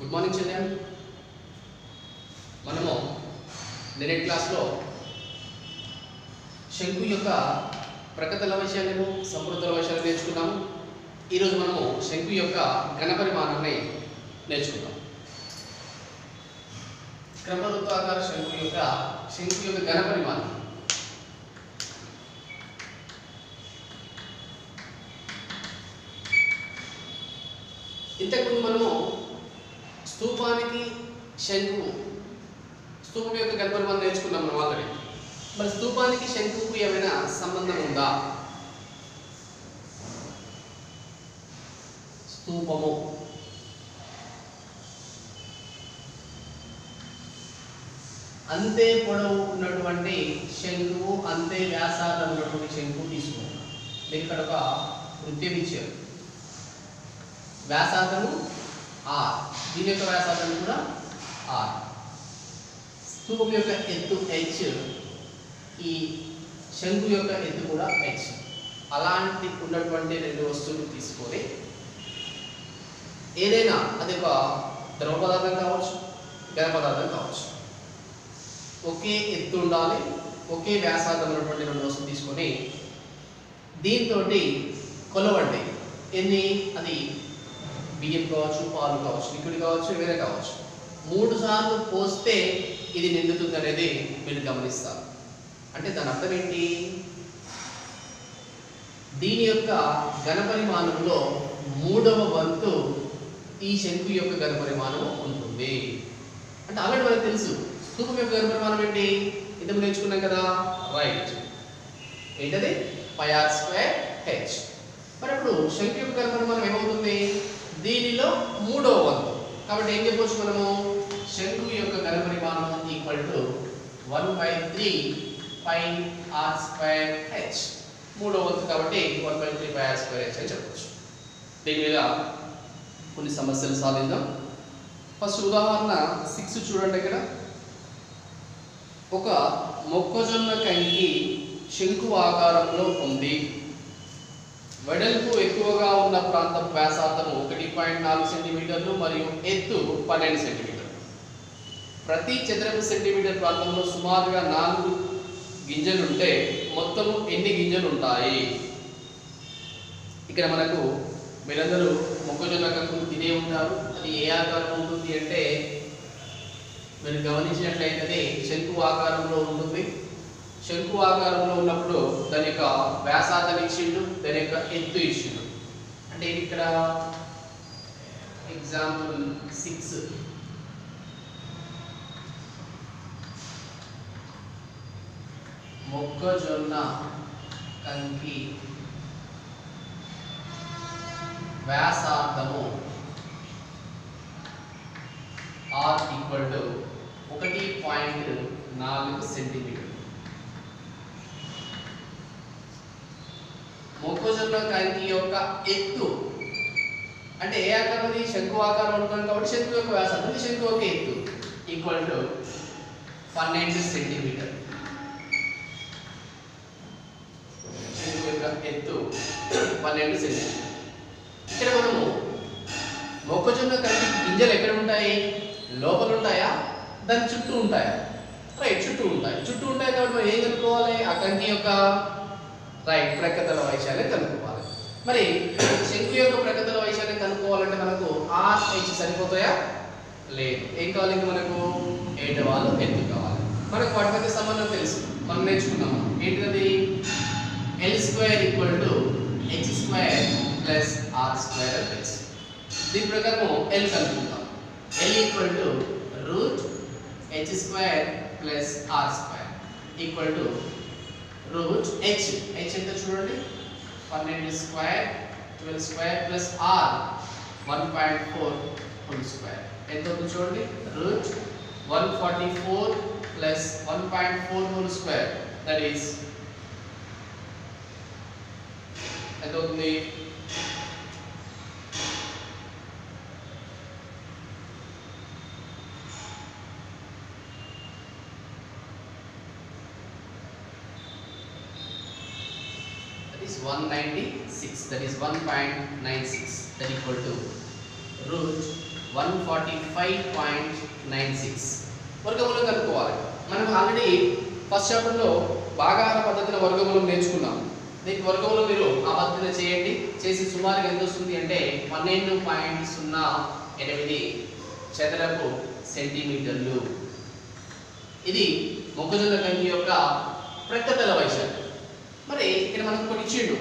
Good morning children మనము నిన్నటి క్లాస్లో శంకు యొక్క ప్రకృతుల విషయాలను సంపృతుల విషయాలు నేర్చుకున్నాము ఈరోజు మనము శంకు యొక్క ఘనపరిమాణాన్ని నేర్చుకుందాం క్రమవృత్తాకార శంకు యొక్క శంకు యొక్క ఘనపరిమాణం ఇంతకుముందు మనము స్తూపానికి శంకు స్తూపం యొక్క ఘనపరిమాణం నేర్చుకున్నాం మనం ఆల్రెడీ మరి స్తూపానికి శంకుకు ఏమైనా సంబంధం ఉందా స్తూపము అంతే పొడవు ఉన్నటువంటి శంకువు అంతే వ్యాసార్థం ఉన్నటువంటి శంకువు తీసుకుంటాం మీకు ఇక్కడ ఒక వృత్యం ఇచ్చారు వ్యాసార్థము ఆర్ దీని యొక్క వ్యాసార్థం కూడా ఆర్ స్తూపం యొక్క ఎత్తు హెచ్ ఈ శంకు యొక్క ఎత్తు కూడా హెచ్ అలాంటి ఉన్నటువంటి రెండు వస్తువులు తీసుకొని ఏదైనా అది ఒక ద్రవ పదార్థం కావచ్చు ఘన పదార్థం కావచ్చు ఒకే ఎత్తు ఉండాలి ఒకే వ్యాసార్థం ఉన్నటువంటి రెండు వస్తువులు తీసుకొని దీంతో కొలవండి ఎన్ని అది బియ్యం కావచ్చు పాలు కావచ్చు లిక్విడ్ కావచ్చు వేరే కావచ్చు మూడు సార్లు పోస్తే ఇది నిండుతుంది అనేది మీరు గమనిస్తారు అంటే దాని అర్థం ఏంటి దీని యొక్క ఘనపరిమాణంలో మూడవ వంతు ఈ శంకు యొక్క ఘనపరిమాణం ఉంటుంది అంటే ఆల్రెడీ మనకు తెలుసు స్తూపం యొక్క ఘనపరిమాణం ఏంటి ఇంతకు నేర్చుకున్నాం కదా రైట్ ఏంటది పై ఆర్ స్క్వేర్ హెచ్ మరి ఇప్పుడు శంకు యొక్క ఘనపరిమాణం ఏమవుతుంది దీనిలో మూడవ వంతు కాబట్టి ఏం చెప్పొచ్చు మనము శంకు యొక్క ఘనపరిమాణం equal to one by three pi r square h మూడవ వంతు కాబట్టి one by three pi r square h అని చెప్పొచ్చు దీని మీద కొన్ని సమస్యలు సాధిద్దాం ఫస్ట్ ఉదాహరణ సిక్స్ చూడండి ఇక్కడ ఒక మొక్కజొన్న కంకి శంకు ఆకారంలో ఉంది వెడల్పు ఎక్కువగా ఉన్న ప్రాంతం వ్యాసార్థం ఒకటి పాయింట్ నాలుగు సెంటీమీటర్లు మరియు ఎత్తు పన్నెండు సెంటీమీటర్లు ప్రతి చదరపు సెంటీమీటర్ ప్రాంతంలో సుమారుగా నాలుగు గింజలు ఉంటే మొత్తం ఎన్ని గింజలు ఉంటాయి ఇక్కడ మనకు మీరందరూ మొక్కజొన్న కంకులు తినే ఉంటారు అది ఏ ఆకారం ఉంటుంది అంటే మీరు గమనించినట్లయితే అది శంకు ఆకారంలో ఉంటుంది శంకు ఆకారంలో ఉన్నప్పుడు దాని యొక్క వ్యాసార్థం ఇచ్చిండు దాని యొక్క ఎత్తు ఇచ్చిండు అంటే ఇది ఇక్కడ ఎగ్జాంపుల్ సిక్స్ మొక్కజొన్న కంకి వ్యాసార్థము ఆర్ ఈక్వల్ టు ఒకటి పాయింట్ నాలుగు సెంటీమీటర్ మొక్కజొన్న కంకి యొక్క ఎత్తు అంటే ఏ ఆకారం అది శంకు ఆకారం ఉంటుంది కాబట్టి శంకు యొక్క వ్యాసార్థం ఇది శంకు యొక్క ఎత్తు ఈక్వల్ టు పన్నెండు సెంటీమీటర్ శంకు యొక్క ఎత్తు పన్నెండు సెంటీమీటర్ ఇక్కడ మనము మొక్కజొన్న కంకి గింజలు ఎక్కడ ఉంటాయి లోపల ఉంటాయా దాని చుట్టూ ఉంటాయా రైట్ చుట్టూ ఉంటాయి చుట్టూ ఉంటాయి కాబట్టి మనం ఏం కనుక్కోవాలి ఆ కంకి యొక్క రైట్ ప్రకృతల వైశాల్యం కనుక్కోవాలి మరి శంకు యొక్క ప్రకృతల వైశాల్యం కనుక్కోవాలంటే మనకు ఆర్ హెచ్ సరిపోతాయా లేదు ఏం కావాలి ఇంకా మనకు ఏటవాళ్ళు ఎత్తు కావాలి మనకు వాటి మధ్య సంబంధం తెలుసు మనం నేర్చుకున్నాం ఏంటిది l square equal to h square plus r square అని తెలుసు దీని ప్రకారం ఎల్ కనుక్కుంటాం l equal to root h square plus r square equal to root h h ఎంత చూడండి పన్నెండు square twelve square plus r one point four whole square ఎంత అవుతుంది చూడండి root one forty four plus one point four whole square that is ఎంత అవుతుంది is 196 that is 1.96 that equal to root one forty five point nine six వర్గమూలం కనుక్కోవాలి మనం already first చాప్టర్లో భాగాహార పద్ధతిన వర్గమూలం నేర్చుకున్నాం దీనికి వర్గమూలం మీరు ఆ పద్ధతిన చేయండి చేసి సుమారుగా ఎంత వస్తుంది అంటే పన్నెండు పాయింట్ సున్నా ఎనిమిది చదరపు సెంటీమీటర్లు ఇది మొక్కజొన్న కంకి యొక్క ప్రక్కతల వైశాల్యం మరి ఇక్కడ మనకు కొన్ని ఇచ్చిండు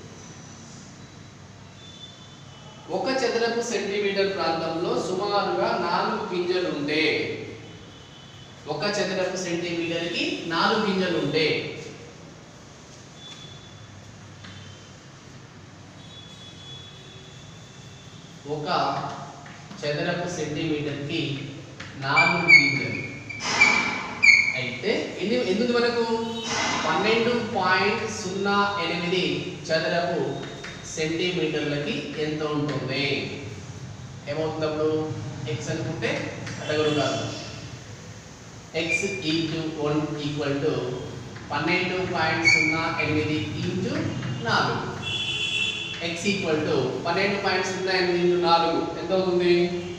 ఒక చదరపు సెంటీమీటర్ ప్రాంతంలో సుమారుగా నాలుగు గింజలు ఉంటే ఒక చదరపు సెంటీమీటర్కి నాలుగు గింజలు ఉంటే ఒక చదరపు సెంటీమీటర్కి నాలుగు గింజలు అయితే ఎన్ని ఎందుకు మనకు పన్నెండు పాయింట్ సున్నా ఎనిమిది చదరపు సెంటీమీటర్లకి ఎంత ఉంటుంది ఏమవుతుంది అప్పుడు ఎక్స్ అనుకుంటే అడగరు కాదు x into one equal to పన్నెండు పాయింట్ సున్నా ఎనిమిది ఇంటూ నాలుగు ఎక్స్ ఈక్వల్ టు పన్నెండు పాయింట్ సున్నా ఎనిమిది ఇంటూ నాలుగు ఎంత అవుతుంది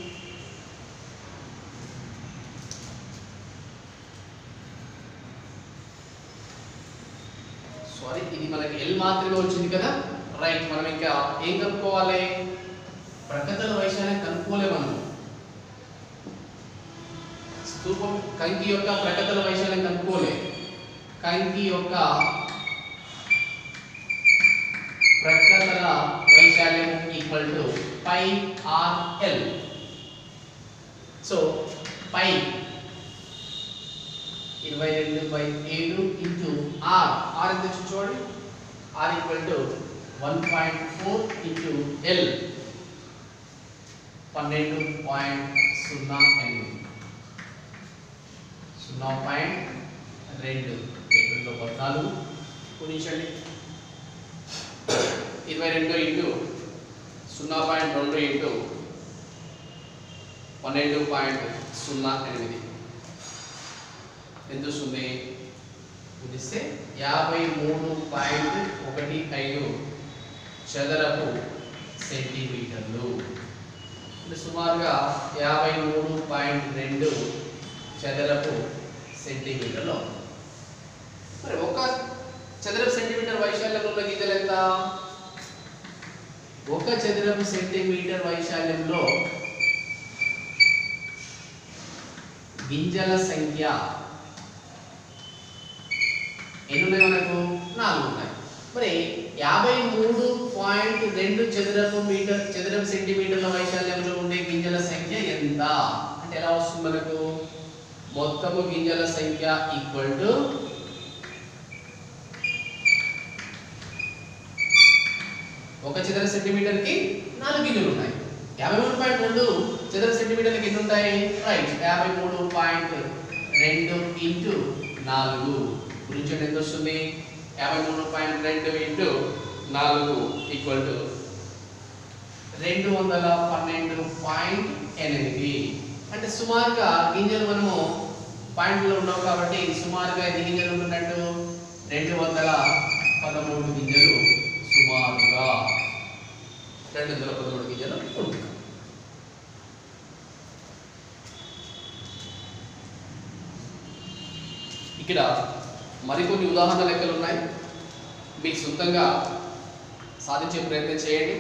సారీ ఇది మనకి ఎల్ మాత్రమే వచ్చింది కదా రైట్ మనం ఇంకా ఏం కనుక్కోవాలి ప్రకృతుల వైశాల్యం కనుక్కోలే మనం స్తూపం కంకి యొక్క ప్రకృతుల వైశాల్యం కనుక్కోలే కంకి యొక్క ప్రకృతుల వైశాల్యం equal to pi r l so pi ఇరవై రెండు బై ఏడు ఇంటూ ఆర్ ఆర్ ఎంత వచ్చింది చూడండి r equal to one point four into l పన్నెండు పాయింట్ సున్నా ఎనిమిది సున్నా పాయింట్ రెండు ఏప్రిల్లో పద్నాలుగు గుణించండి ఇరవై రెండు ఇంటూ సున్నా పాయింట్ రెండు ఇంటూ పన్నెండు పాయింట్ సున్నా ఎనిమిది ఎంత వస్తుంది గుణిస్తే యాభై మూడు పాయింట్ ఒకటి ఐదు చదరపు సెంటీమీటర్లు అంటే సుమారుగా యాభై మూడు పాయింట్ రెండు చదరపు సెంటీమీటర్లు అవుతుంది. మరి ఒక చదరపు సెంటీమీటర్ వైశాల్యంలో ఉన్న గీతలు ఎంత ఒక చదరపు సెంటీమీటర్ వైశాల్యంలో గింజల సంఖ్య ఎన్ని ఉన్నాయి మనకు నాలుగు ఉన్నాయి మరి యాభై మూడు పాయింట్ రెండు చదరపు మీటర్ చదరపు సెంటీమీటర్ల వైశాల్యంలో ఉండే గింజల సంఖ్య ఎంత అంటే ఎలా వస్తుంది మనకు మొత్తము గింజల సంఖ్య ఈక్వల్ టు ఒక చదర సెంటీమీటర్కి నాలుగు గింజలు ఉన్నాయి యాభై మూడు పాయింట్ రెండు చదర సెంటీమీటర్లకి ఎన్ని ఉంటాయి రైట్ యాభై మూడు పాయింట్ రెండు ఇంటూ నాలుగు గురించి ఎంత వస్తుంది యాభై మూడు పాయింట్ రెండు ఇంటూ నాలుగు ఈక్వల్ టు రెండు వందల పన్నెండు పాయింట్ ఎనిమిది అంటే సుమారుగా గింజలు మనము పాయింట్లో ఉండవు కాబట్టి సుమారుగా ఎన్ని గింజలు ఉంటున్నట్టు రెండు వందల పదమూడు గింజలు సుమారుగా రెండు వందల పదమూడు గింజలు ఉంటాయి ఇక్కడ మరికొన్ని ఉదాహరణ లెక్కలు ఉన్నాయి మీకు సొంతంగా సాధించే ప్రయత్నం చేయండి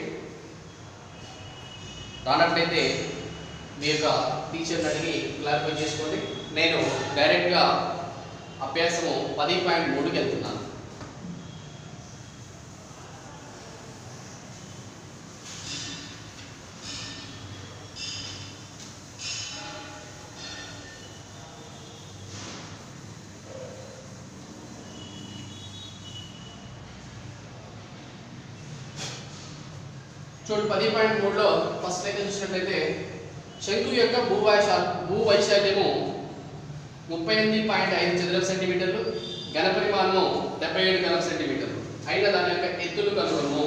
రానట్లయితే మీ యొక్క టీచర్ని అడిగి క్లారిఫై చేసుకోండి నేను డైరెక్ట్గా అభ్యాసము పది పాయింట్ మూడుకి వెళ్తున్నాను చూడండి పది పాయింట్ మూడులో ఫస్ట్ అయితే చూసినట్లయితే శంకు యొక్క భూవైశా భూవైశాల్యము ముప్పై ఎనిమిది పాయింట్ ఐదు చదరపు సెంటీమీటర్లు ఘన పరిమాణము డెబ్బై ఏడు ఘన సెంటీమీటర్లు అయిన దాని యొక్క ఎత్తులు కనుగొనము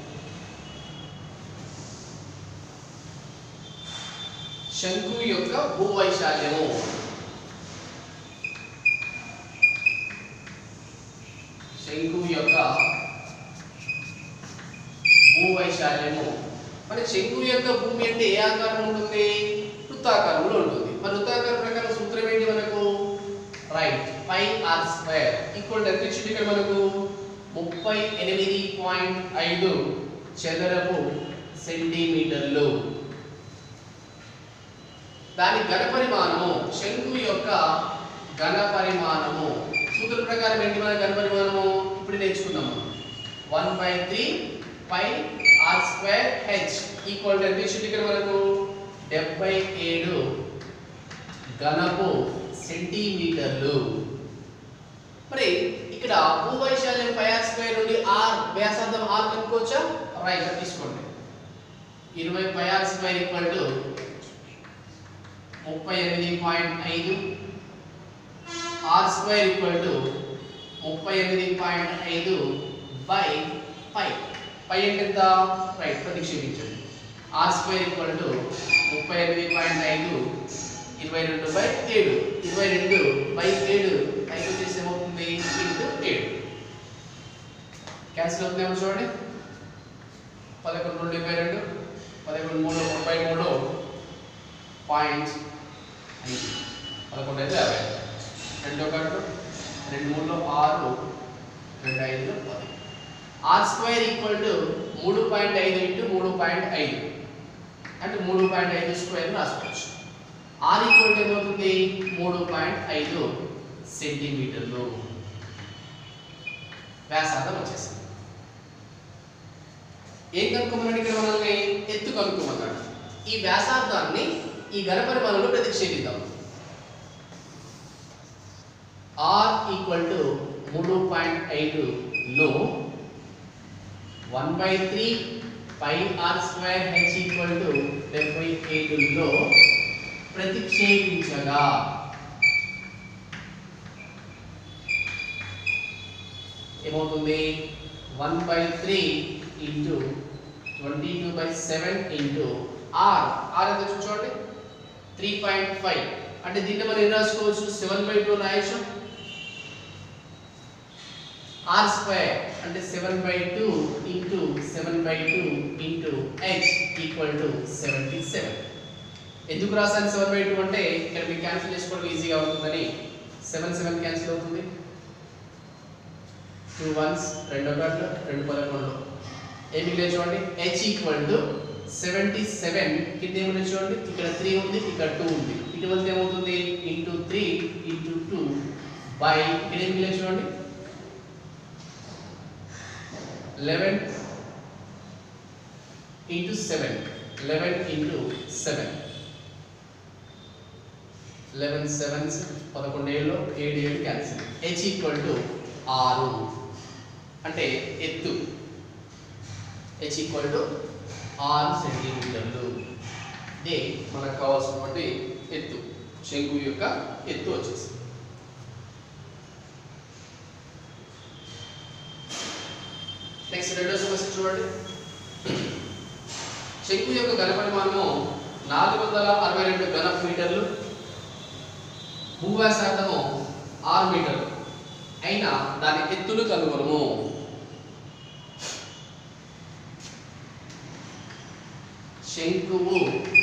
శంకు యొక్క భూవైశాల్యము శంకు యొక్క భూవైశాల్యము మరి శంకు యొక్క భూమి అంటే ఏ ఆకారం ఉంటుంది వృత్తాకారంలో ఉంటుంది మరి వృత్తాకారం ప్రకారం సూత్రం ఏంటి మనకు right pi r square equal ఎంత ఇచ్చింది ఇక్కడ మనకు ముప్పై ఎనిమిది పాయింట్ ఐదు చదరపు సెంటీమీటర్లు దాని ఘన పరిమాణము శంకు యొక్క ఘన పరిమాణము సూత్ర ప్రకారం ఏంటి మన ఘన పరిమాణము ఇప్పుడు నేర్చుకుందాం మనం one by three pi r square h equal ఎంత ఇచ్చింది ఇక్కడ మనకు డెబ్బై ఏడు ఘనపు సెంటీమీటర్లు మరి ఇక్కడ భూవైశాల్యం పై ఆర్ స్క్వేర్ నుండి ఆర్ వ్యాసార్థం ఆర్ కనుక్కోవచ్చా రైట్ తీసుకోండి ఇరవై pi r square equal to ముప్పై ఎనిమిది పాయింట్ ఐదు ఆర్ స్క్వేర్ ఈక్వల్ టు ముప్పై ఎనిమిది పాయింట్ ఐదు బై పై పై అంటే ఎంత రైట్ ప్రతిక్షేపించండి ఆర్ స్క్వేర్ ఈక్వల్ టు ముప్పై ఎనిమిది పాయింట్ ఐదు ఇరవై రెండు బై ఏడు ఇరవై రెండు బై ఏడు ఐదు వచ్చేసి ఏమవుతుంది ఇంటూ ఏడు క్యాన్సిల్ అవుతుందేమో చూడండి పదకొండు రెండు ఇరవై రెండు పదకొండు మూడు ముప్పై మూడు పాయింట్ ఐదు పదకొండు అయితే యాభై రెండు ఒకటి రెండు మూడులో ఆరు రెండు ఐదులో పది ఆర్ స్క్వేర్ ఈక్వల్ టు మూడు పాయింట్ ఐదు ఇంటూ మూడు పాయింట్ ఐదు అంటే మూడు పాయింట్ ఐదు స్క్వేర్ రాసుకోవచ్చు ఆర్ ఈక్వల్ టు ఏమవుతుంది మూడు పాయింట్ ఐదు సెంటీమీటర్లు వ్యాసార్థం వచ్చేసింది ఏం కనుక్కోమన్నాడు ఇక్కడ మనల్ని ఎత్తు కనుక్కోమన్నాడు ఈ వ్యాసార్థాన్ని ఈ ఘనపరిమాణంలో ప్రతిక్షేపిద్దాం ఆర్ ఈక్వల్ టు మూడు పాయింట్ ఐదులో one by three pi r square h equal to డెబ్బై ఏడులో ప్రతిక్షేపించగా ఏమవుతుంది one by three into twenty two by seven into r r ఎంత చూడండి త్రీ పాయింట్ ఫైవ్ అంటే దీన్ని మనం ఏం రాసుకోవచ్చు సెవెన్ బై టూ రాయొచ్చు ఆర్ స్క్వేర్ అంటే seven by two into seven by two into h equal to seventy seven ఎందుకు రాశాను సెవెన్ బై టూ అంటే ఇక్కడ మీకు క్యాన్సిల్ చేసుకోవడం ఈజీగా ఉంటుందని సెవెన్ సెవెన్ క్యాన్సిల్ అవుతుంది టూ వన్స్ రెండు ఒకట్లు రెండు పదకొండు ఏమి లేదు చూడండి h equal to seventy seven కింద ఏమి చూడండి ఇక్కడ త్రీ ఉంది ఇక్కడ టూ ఉంది ఇటువంటి ఏమవుతుంది into three into two by ఇక్కడ ఏమి లేదు చూడండి eleven into seven eleven into seven eleven sevens పదకొండు ఏళ్ళు ఏడు ఏడు క్యాన్సిల్ హెచ్ ఈక్వల్ టు ఆరు అంటే ఎత్తు హెచ్ ఈక్వల్ టు ఆరు సెంటీమీటర్లు ఇదే మనకు కావాల్సినటువంటి ఎత్తు శంకు యొక్క ఎత్తు వచ్చేసి నెక్స్ట్ రెండో సమస్య చూడండి శంకు యొక్క ఘన పరిమాణము నాలుగు వందల అరవై రెండు ఘన మీటర్లు భూవ్యాసార్థము ఆరు మీటర్లు అయినా దాని ఎత్తులు కనుగొనము శంకువు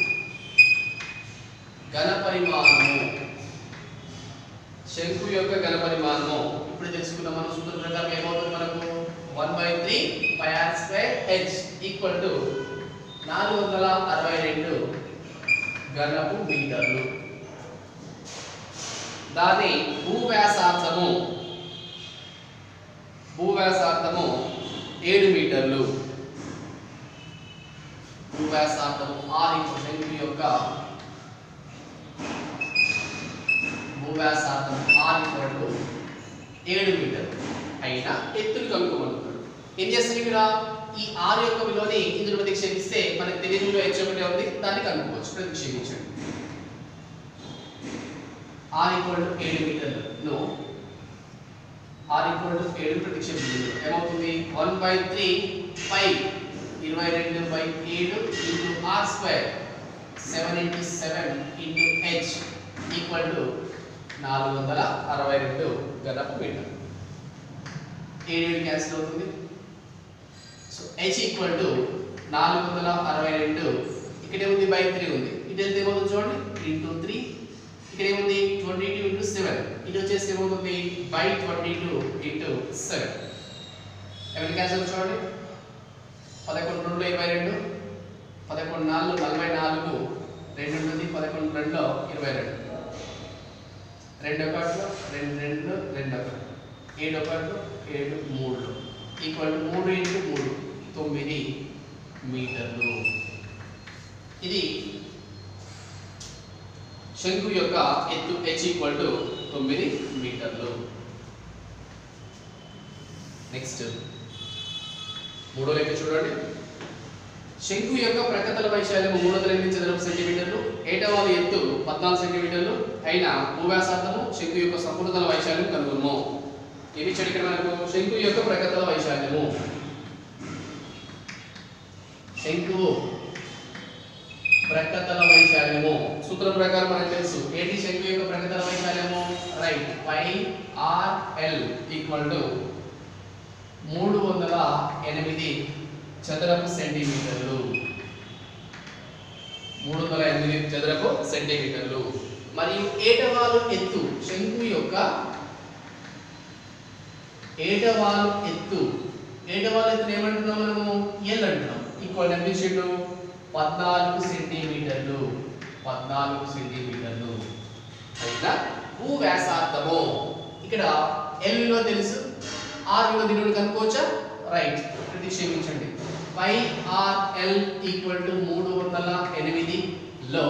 ఘన పరిమాణము శంకు యొక్క ఘన పరిమాణము ఇప్పుడు తెలుసుకున్న మనం సూత్ర ప్రకారం ఏమవుతుంది మనకు one by three pi r square h equal to నాలుగు వందల అరవై రెండు ఘనపు మీటర్లు దాని భూవ్యాసార్థము భూవ్యాసార్థము ఏడు మీటర్లు భూవ్యాసార్థము ఆర్ ఇంటూ శంకు యొక్క భూవ్యాసార్థం ఆర్ ఈక్వల్ టు ఏడు మీటర్లు అయినా ఎత్తులు కనుక్కోమంటున్నాడు ఏం చేస్తాడు ఇక్కడ ఈ ఆర్ యొక్క విలువని ఇందులో ప్రతిక్షేపిస్తే మనకి తెలియని విలువ హెచ్ ఒకటే ఉంది దాన్ని కనుక్కోవచ్చు ప్రతిక్షేపించండి ఆర్ ఈక్వల్ టు ఏడు మీటర్లు ఆర్ ఈక్వల్ టు ఏడు ప్రతిక్షేపించండి ఏమవుతుంది వన్ బై త్రీ పై ఇరవై రెండు బై ఏడు into r square seven into seven into h equal to నాలుగు వందల అరవై రెండు ఘనపు మీటర్ ఏడు క్యాన్సిల్ అవుతుంది సో హెచ్ ఈక్వల్ టు నాలుగు వందల అరవై రెండు ఇక్కడే ఉంది బై త్రీ ఉంది ఇటు ఇది ఎంత ఏమవుతుంది చూడండి ఇంటూ త్రీ ఇక్కడ ఏముంది ట్వంటీ టూ ఇంటూ సెవెన్ ఇది వచ్చేసి ఏమవుతుంది by twenty two into seven ఎవరి క్యాన్సల్ చూడండి పదకొండు రెండు ఇరవై రెండు పదకొండు నాలుగు నలభై నాలుగు రెండు ఉంటుంది పదకొండు రెండులో ఇరవై రెండు రెండు ఒకటిలో రెండు రెండు రెండు ఒకటి ఏడు ఒకటిలో ఏడు మూడులో ఈక్వల్ టు మూడు ఇంటూ మూడు తొమ్మిది మీటర్లు ఇది శంకు యొక్క ఎత్తు హెచ్ ఈక్వల్ టు తొమ్మిది మీటర్లు నెక్స్ట్ మూడో లెక్క చూడండి శంకు యొక్క ప్రకతల వైశాల్యం మూడు వందల ఎనిమిది చదరపు సెంటీమీటర్లు ఏటవాల ఎత్తు పద్నాలుగు సెంటీమీటర్లు అయిన భూవ్యాసార్థము శంకు యొక్క సంపూర్ణతల వైశాల్యం కనుగొనము ఇవి ఇచ్చాడు ఇక్కడ మనకు శంకు యొక్క ప్రకతల వైశాల్యము శంకువు ప్రకతల వైశాల్యము సూత్రం ప్రకారం మనకు తెలుసు ఏంటి శంకు యొక్క ప్రకతల వైశాల్యము right pi r l equal to మూడు వందల ఎనిమిది చదరపు సెంటీమీటర్లు మూడు వందల ఎనిమిది చదరపు సెంటీమీటర్లు మరియు ఏటవాలు ఎత్తు శంకు యొక్క ఏటవాలు ఎత్తు ఏటవాలు ఎత్తును ఏమంటున్నాం మనము ఎల్ అంటున్నాం ఈక్వల్ ఎంత ఇచ్చిండు పద్నాలుగు సెంటీమీటర్లు పద్నాలుగు సెంటీమీటర్లు అయినా భూ వ్యాసార్థము ఇక్కడ ఎల్ విలువ తెలుసు ఆర్ విలువ దీనిని కనుక్కోవచ్చా రైట్ ప్రతిక్షేపించండి pi r l equal to మూడు వందల ఎనిమిది లో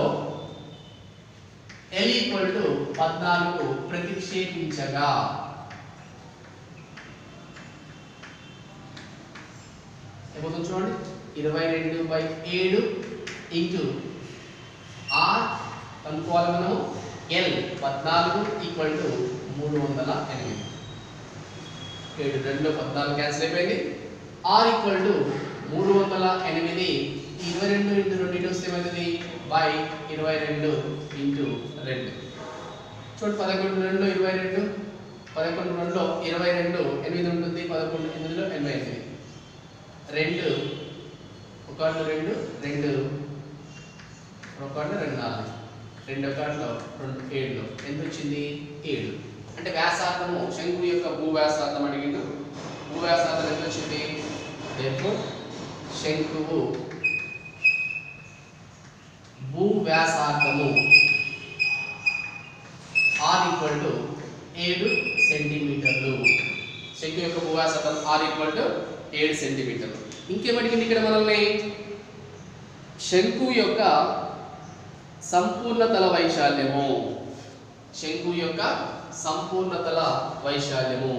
ఎల్ ఈక్వల్ టు పద్నాలుగు ప్రతిక్షేపించగా ఏమవుతుంది చూడండి ఇరవై రెండు బై ఏడు ఇంటూ ఆర్ కనుక్కోవాలి మనము ఎల్ పద్నాలుగు ఈక్వల్ టు మూడు వందల ఎనిమిది ఏడు రెండు పద్నాలుగు క్యాన్సిల్ అయిపోయింది ఆర్ ఈక్వల్ టు మూడు వందల ఎనిమిది ఇరవై రెండు ఇంటూ రెండు ఇటు వస్తే ఏమవుతుంది బై ఇరవై రెండు ఇంటూ రెండు చూడు పదకొండు రెండు ఇరవై రెండు పదకొండు రెండులో ఇరవై రెండు ఎనిమిది ఉంటుంది పదకొండు ఎనిమిదిలో ఎనభై ఎనిమిది రెండు ఒకటి రెండు రెండు ఒకటి రెండు నాలుగు రెండు ఒకటిలో రెండు ఏడులో ఎంత వచ్చింది ఏడు అంటే వ్యాసార్థము శంకు యొక్క భూ వ్యాసార్థం అడిగిండు భూ వ్యాసార్థం ఎంత వచ్చింది therefore శంకువు భూ వ్యాసార్థము ఆర్ ఈక్వల్ టు ఏడు సెంటీమీటర్లు శంకు యొక్క భూ వ్యాసార్థం ఆర్ ఈక్వల్ టు ఏడు సెంటీమీటర్లు ఇంకేమడిగింది ఇక్కడ మనల్ని శంకు యొక్క సంపూర్ణతల వైశాల్యము శంకు యొక్క సంపూర్ణతల వైశాల్యము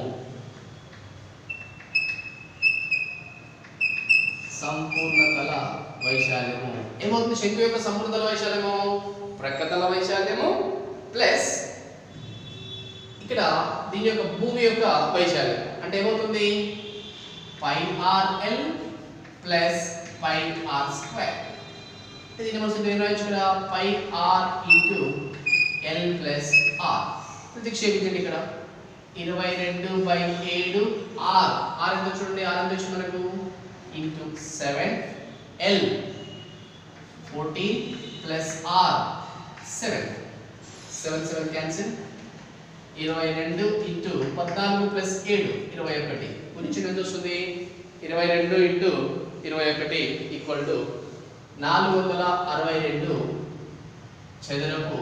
సంపూర్ణతల వైశాల్యము ఏమవుతుంది శంకు యొక్క సంపూర్ణతల వైశాల్యము ప్రక్కతల వైశాల్యము ప్లస్ ఇక్కడ దీని యొక్క భూమి యొక్క వైశాల్యం అంటే ఏమవుతుంది pi r l plus pi r square దీన్ని మనం ఏం రాయొచ్చు ఇక్కడ pi r into l plus r ప్రతిక్షేపించండి ఇక్కడ ఇరవై రెండు బై ఏడు ఆర్ ఆర్ ఎంత చూడండి ఆర్ ఎంత వచ్చింది మనకు into seven l fourteen plus r seven seven seven cancel ఇరవై రెండు ఇంటూ పద్నాలుగు ప్లస్ ఏడు ఇరవై ఒకటి గురించి ఎంత వస్తుంది ఇరవై రెండు ఇంటూ ఇరవై ఒకటి ఈక్వల్ టు నాలుగు వందల అరవై రెండు చదరపు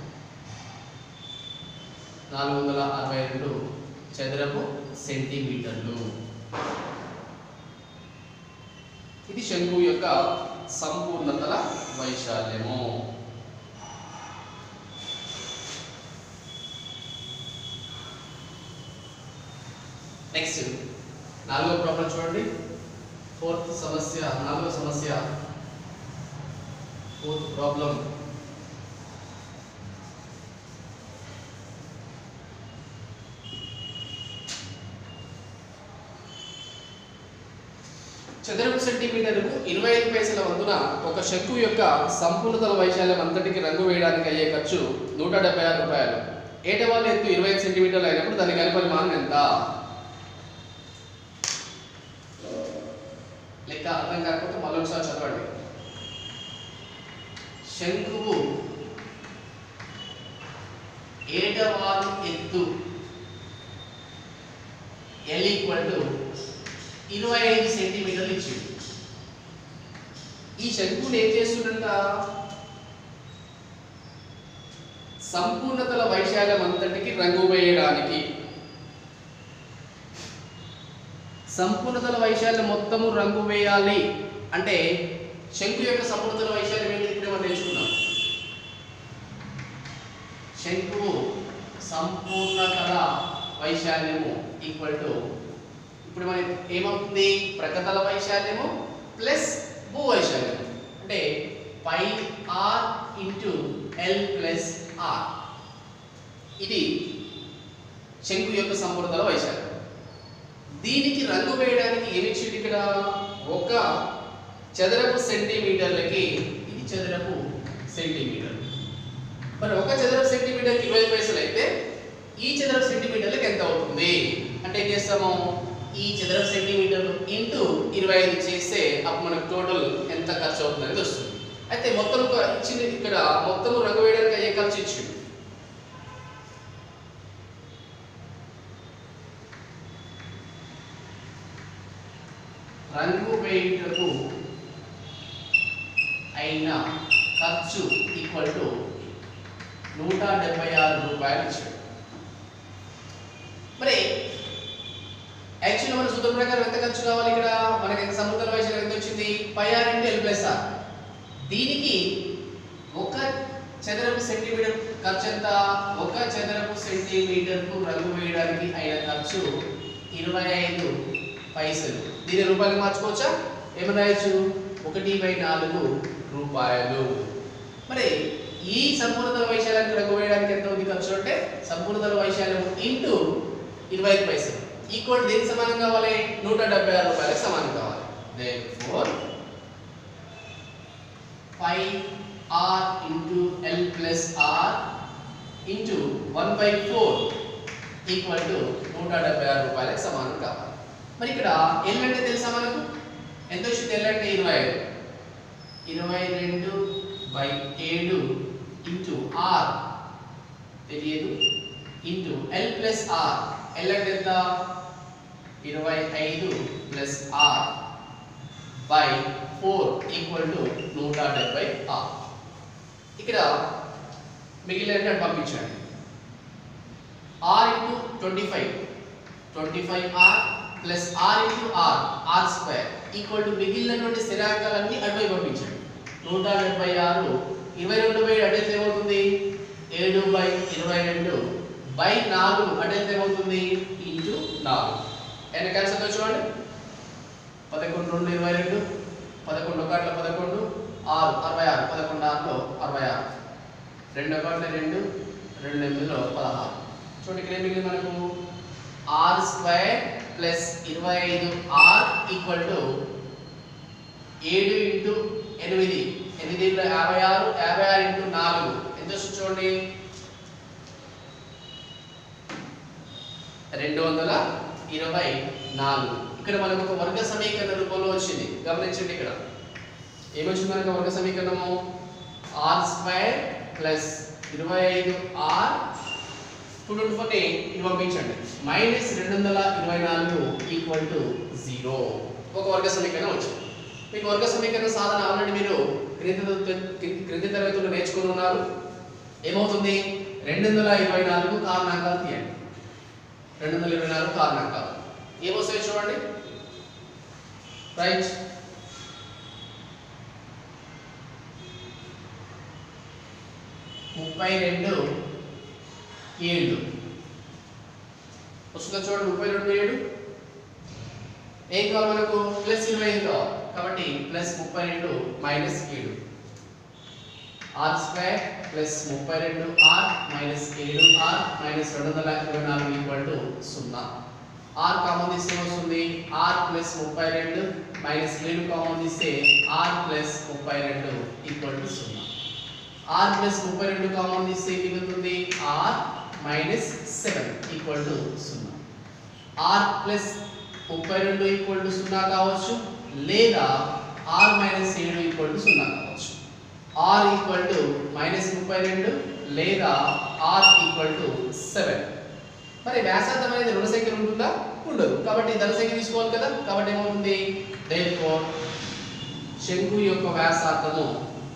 నాలుగు వందల అరవై రెండు చదరపు సెంటీమీటర్లు ఇది శంకు యొక్క సంపూర్ణతల వైశాల్యము నెక్స్ట్ నాలుగో ప్రాబ్లం చూడండి ఫోర్త్ సమస్య నాలుగో సమస్య ఫోర్త్ ప్రాబ్లం చదరపు సెంటీమీటర్కు ఇరవై ఐదు పైసల వంతున ఒక శంకు యొక్క సంపూర్ణతల వైశాల్యం అంతటికి రంగు వేయడానికి అయ్యే ఖర్చు నూట డెబ్బై ఆరు రూపాయలు ఏటవాళ్ళ ఎత్తు ఇరవై ఐదు సెంటీమీటర్లు అయినప్పుడు దాని గని పరిమాణం ఎంత లెక్క అర్థం కాకపోతే మళ్ళీ ఒకసారి చదవండి శంకువు ఏటవారు ఎత్తు ఎల్ ఈక్వల్ టు ఇరవై ఐదు సెంటీమీటర్లు ఇచ్చింది ఈ శంకుని ఏం చేస్తుందంట సంపూర్ణతల వైశాల్యం అంతటికి రంగు వేయడానికి సంపూర్ణతల వైశాల్యం మొత్తము రంగు వేయాలి అంటే శంకు యొక్క సంపూర్ణతల వైశాల్యం ఏంటి ఇప్పుడే మనం నేర్చుకున్నాం శంకువు సంపూర్ణతల వైశాల్యము ఈక్వల్ టు ఇప్పుడు మన ఏమవుతుంది ప్రకతల వైశాల్యము ప్లస్ భూ వైశాల్యము అంటే pi r into l plus r ఇది శంకు యొక్క సంపూర్ణతల వైశాల్యం దీనికి రంగు వేయడానికి ఏమి ఇచ్చింది ఇక్కడ ఒక చదరపు సెంటీమీటర్లకి ఇది చదరపు సెంటీమీటర్ మరి ఒక చదరపు సెంటీమీటర్కి ఇరవై పైసలు అయితే ఈ చదరపు సెంటీమీటర్లకు ఎంత అవుతుంది అంటే ఏం చేస్తాము ఈ చదరపు సెంటీమీటర్లు ఇంటూ ఇరవై ఐదు చేస్తే అప్పుడు మనకు టోటల్ ఎంత ఖర్చు అవుతుంది అనేది వస్తుంది అయితే మొత్తం ఒక ఇచ్చింది ఇక్కడ మొత్తం రంగు వేయడానికి అయ్యే ఖర్చు ఇచ్చింది రంగు వేయుటకు అయిన ఖర్చు ఈక్వల్ టు నూట డెబ్బై ఆరు రూపాయలు ఇచ్చాడు మరి యాక్చువల్లీ మన సూత్రం ప్రకారం ఎంత ఖర్చు కావాలి ఇక్కడ మనకి ఎంత సముద్ర వయసు ఎంత వచ్చింది pi r into l plus r దీనికి ఒక చదరపు సెంటీమీటర్ ఖర్చు ఎంత ఒక చదరపు సెంటీమీటర్కు రంగు వేయడానికి అయిన ఖర్చు ఇరవై ఐదు పైసలు దీని రూపాయలు మార్చుకోవచ్చా ఏమని రాయొచ్చు ఒకటి బై నాలుగు రూపాయలు మరి ఈ సంపూర్ణతల వైశాల్యానికి రంగు వేయడానికి ఎంత ఉంది ఖర్చు అంటే సంపూర్ణతల వైశాల్యం ఇంటూ ఇరవై ఐదు పైసలు ఈక్వల్ దేనికి సమానం కావాలి నూట డెబ్బై ఆరు రూపాయలకు సమానం కావాలి therefore pi r into l plus r into 1 by 4 equal to నూట డెబ్బై ఆరు రూపాయలకు సమానం కావాలి మరి ఇక్కడ ఎల్ అంటే తెలుసా మనకు ఎంత వచ్చింది ఎల్ అంటే ఇరవై ఐదు ఇరవై రెండు బై ఏడు ఇంటూ ఆర్ తెలియదు into l plus r l అంటే ఎంత ఇరవై ఐదు plus r by four equal to నూట డెబ్బై ఆర్ ఇక్కడ మిగిలిన పంపించండి r into twenty five twenty five r plus r into r r square equal to మిగిలినటువంటి స్థిరాంకాలన్నీ అటువైపు పంపించండి నూట డెబ్బై ఆరు ఇరవై రెండు బై అటెంత ఏమవుతుంది ఏడు బై ఇరవై రెండు బై నాలుగు అటెంత ఏమవుతుంది ఇంటూ నాలుగు ఎన్ని క్యాన్సల్ చూడండి పదకొండు రెండు ఇరవై రెండు పదకొండు ఒకట్ల పదకొండు ఆరు అరవై ఆరు పదకొండు ఆరులో అరవై ఆరు రెండు ఒకట్ల రెండు రెండు ఎనిమిదిలో పదహారు చూడండి ఇక్కడ ఏం మిగిలింది మనకు ఆర్ స్క్వేర్ ప్లస్ ఇరవై ఐదు ఆర్ ఈక్వల్ టు ఏడు ఇంటూ ఎనిమిది ఎనిమిది యాభై ఆరు యాభై ఆరు ఇంటూ నాలుగు ఎంత వస్తుంది చూడండి రెండు వందల ఇరవై నాలుగు ఇక్కడ మనకు ఒక వర్గ సమీకరణ రూపంలో వచ్చింది గమనించండి ఇక్కడ ఏమొచ్చింది మనకు వర్గ సమీకరణము ఆర్ స్క్వేర్ ప్లస్ ఇరవై ఐదు ఆర్ టూ ట్వంటీ ఫోర్ని ఇది పంపించండి మైనస్ రెండు వందల ఇరవై నాలుగు ఈక్వల్ టు జీరో ఒక వర్గ సమీకరణం వచ్చింది మీకు వర్గ సమీకరణ సాధన ఆల్రెడీ మీరు క్రింది తరగతి- క్రింది తరగతుల్లో నేర్చుకుని ఉన్నారు ఏమవుతుంది రెండు వందల ఇరవై నాలుగు కారణాంకాలు తీయండి రెండు వందల ఇరవై నాలుగు కారణాంకాలు ఏమొస్తాయి చూడండి రైట్ ముప్పై రెండు ఏళ్ళు వస్తుందా చూడండి ముప్పై రెండు ఏడు ఏం కావాలి మనకు ప్లస్ ఇరవై ఐదు కావాలి కాబట్టి ప్లస్ ముప్పై రెండు మైనస్ ఏడు ఆర్ స్క్వేర్ ప్లస్ ముప్పై రెండు ఆర్ మైనస్ ఏడు ఆర్ మైనస్ రెండు వందల ఇరవై నాలుగు ఈక్వల్ టు సున్నా ఆర్ కామన్ తీస్తే వస్తుంది ఆర్ ప్లస్ ముప్పై రెండు మైనస్ ఏడు కామన్ తీస్తే ఆర్ ప్లస్ ముప్పై రెండు ఈక్వల్ టు సున్నా ఆర్ ప్లస్ ముప్పై రెండు కామన్ తీస్తే ఏం మిగులుతుంది r minus seven equal to సున్నా ఆర్ ప్లస్ ముప్పై రెండు ఈక్వల్ టు సున్నా కావచ్చు లేదా ఆర్ మైనస్ ఏడు ఈక్వల్ టు సున్నా కావచ్చు ఆర్ ఈక్వల్ టు మైనస్ ముప్పై రెండు లేదా ఆర్ ఈక్వల్ టు సెవెన్ మరి వ్యాసార్థం అనేది రుణ సంఖ్యలు ఉంటుందా ఉండదు కాబట్టి ధన సంఖ్య తీసుకోవాలి కదా కాబట్టి ఏమవుతుంది దేర్ఫోర్ శంకు యొక్క వ్యాసార్థము